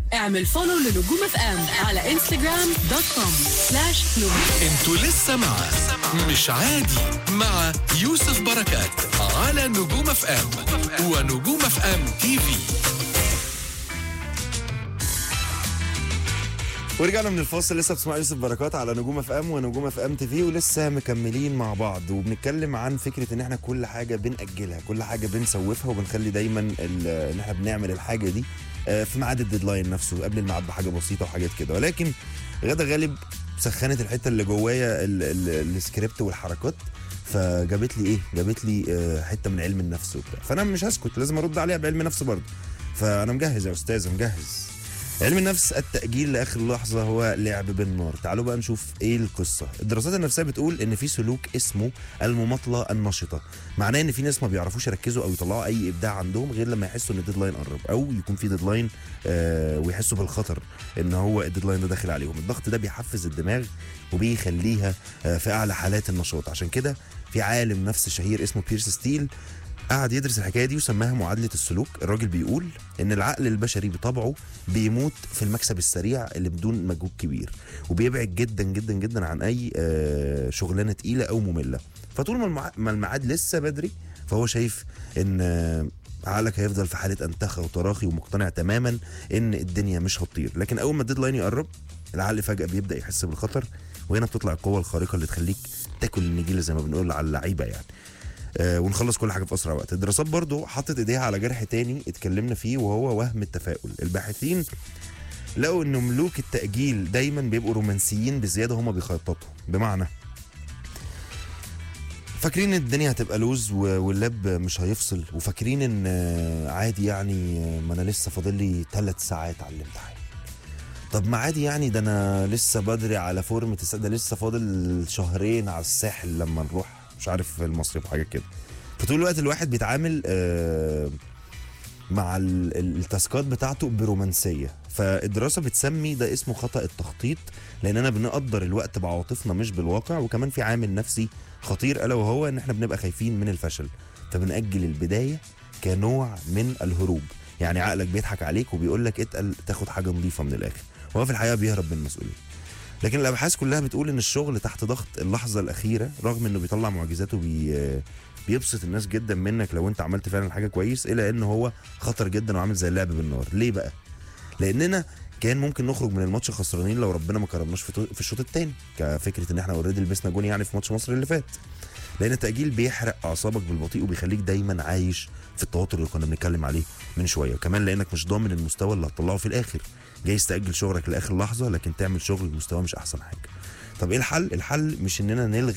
اعمل فولو لنجوم اف ام على انستغرام دوت كوم سلاش نجوم انتوا لسه مع مش عادي مع يوسف بركات على نجوم اف ام ونجوم اف ام تي في ورجعنا من الفاصل لسه بتسمع يوسف بركات على نجوم اف ام ونجوم اف ام تي في ولسه مكملين مع بعض وبنتكلم عن فكره ان احنا كل حاجه بنأجلها كل حاجه بنسوفها وبنخلي دايما ال- ان احنا بنعمل الحاجه دي آه، في ميعاد الديدلاين نفسه قبل الميعاد بحاجه بسيطه وحاجات كده ولكن غدا غالب سخنت الحته اللي جوايا ال- ال- السكريبت والحركات فجابت لي ايه جابت لي آه، حته من علم النفس وبتاع فانا مش هسكت لازم ارد عليها بعلم نفس برضه فانا مجهز يا استاذ مجهز علم النفس التأجيل لآخر لحظة هو لعب بالنار تعالوا بقى نشوف ايه القصة الدراسات النفسية بتقول ان في سلوك اسمه المماطلة النشطة معناه ان في ناس ما بيعرفوش يركزوا او يطلعوا اي ابداع عندهم غير لما يحسوا ان الديدلاين قرب او يكون في ديدلاين آه ويحسوا بالخطر ان هو الديدلاين ده داخل عليهم الضغط ده بيحفز الدماغ وبيخليها آه في اعلى حالات النشاط عشان كده في عالم نفس شهير اسمه بيرس ستيل قعد يدرس الحكايه دي وسماها معادله السلوك الراجل بيقول ان العقل البشري بطبعه بيموت في المكسب السريع اللي بدون مجهود كبير وبيبعد جدا جدا جدا عن اي آه، شغلانه تقيله او ممله فطول ما المع- ما الميعاد لسه بدري فهو شايف ان آه، عقلك هيفضل في حاله انتخى وتراخي ومقتنع تماما ان الدنيا مش هتطير لكن اول ما الديدلاين يقرب العقل فجاه بيبدا يحس بالخطر وهنا بتطلع القوه الخارقه اللي تخليك تاكل النجيله زي ما بنقول على اللعيبه يعني آه، ونخلص كل حاجه في اسرع وقت الدراسات برضو حطت ايديها على جرح تاني اتكلمنا فيه وهو وهم التفاؤل الباحثين لقوا ان ملوك التاجيل دايما بيبقوا رومانسيين بزياده هما بيخططوا بمعنى فاكرين ان الدنيا هتبقى لوز و- واللاب مش هيفصل وفاكرين ان آه، عادي يعني آه، ما انا لسه فاضل لي ثلاث ساعات على الامتحان طب ما عادي يعني ده انا لسه بدري على فورمة الس- ده لسه فاضل شهرين على الساحل لما نروح مش عارف المصيف حاجه كده فطول الوقت الواحد بيتعامل آه، مع ال- ال- التاسكات بتاعته برومانسيه فالدراسه بتسمي ده اسمه خطا التخطيط لاننا بنقدر الوقت بعواطفنا مش بالواقع وكمان في عامل نفسي خطير الا وهو ان احنا بنبقى خايفين من الفشل فبنأجل البدايه كنوع من الهروب يعني عقلك بيضحك عليك وبيقول لك اتقل تاخد حاجه نظيفه من الاخر وهو في الحقيقه بيهرب من المسؤوليه لكن الابحاث كلها بتقول ان الشغل تحت ضغط اللحظه الاخيره رغم انه بيطلع معجزات وبي بيبسط الناس جدا منك لو انت عملت فعلا حاجه كويس الا ان هو خطر جدا وعامل زي اللعب بالنار ليه بقى لاننا كان ممكن نخرج من الماتش خسرانين لو ربنا ما كرمناش في في الشوط الثاني كفكره ان احنا اوريدي لبسنا جون يعني في ماتش مصر اللي فات لان التاجيل بيحرق اعصابك بالبطيء وبيخليك دايما عايش في التوتر اللي كنا بنتكلم عليه من شويه كمان لانك مش ضامن المستوى اللي هتطلعه في الاخر جايز تاجل شغلك لاخر لحظه لكن تعمل شغل المستوى مش احسن حاجه طب ايه الحل الحل مش اننا نلغي